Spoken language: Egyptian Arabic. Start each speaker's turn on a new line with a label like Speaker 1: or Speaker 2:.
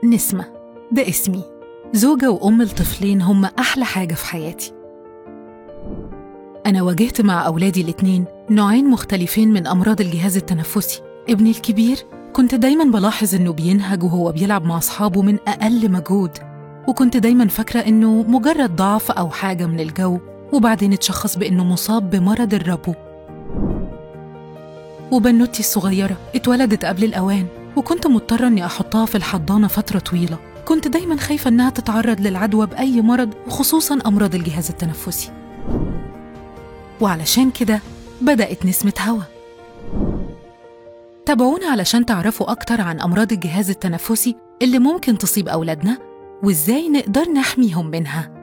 Speaker 1: نسمة ده اسمي زوجة وأم لطفلين هم أحلى حاجة في حياتي أنا واجهت مع أولادي الاتنين نوعين مختلفين من أمراض الجهاز التنفسي ابني الكبير كنت دايما بلاحظ إنه بينهج وهو بيلعب مع أصحابه من أقل مجهود وكنت دايما فاكرة إنه مجرد ضعف أو حاجة من الجو وبعدين اتشخص بإنه مصاب بمرض الربو وبنوتي الصغيرة اتولدت قبل الأوان وكنت مضطرة إني أحطها في الحضانة فترة طويلة كنت دايما خايفة إنها تتعرض للعدوى بأي مرض وخصوصا أمراض الجهاز التنفسي وعلشان كده بدأت نسمة هوا تابعونا علشان تعرفوا أكتر عن أمراض الجهاز التنفسي اللي ممكن تصيب أولادنا وإزاي نقدر نحميهم منها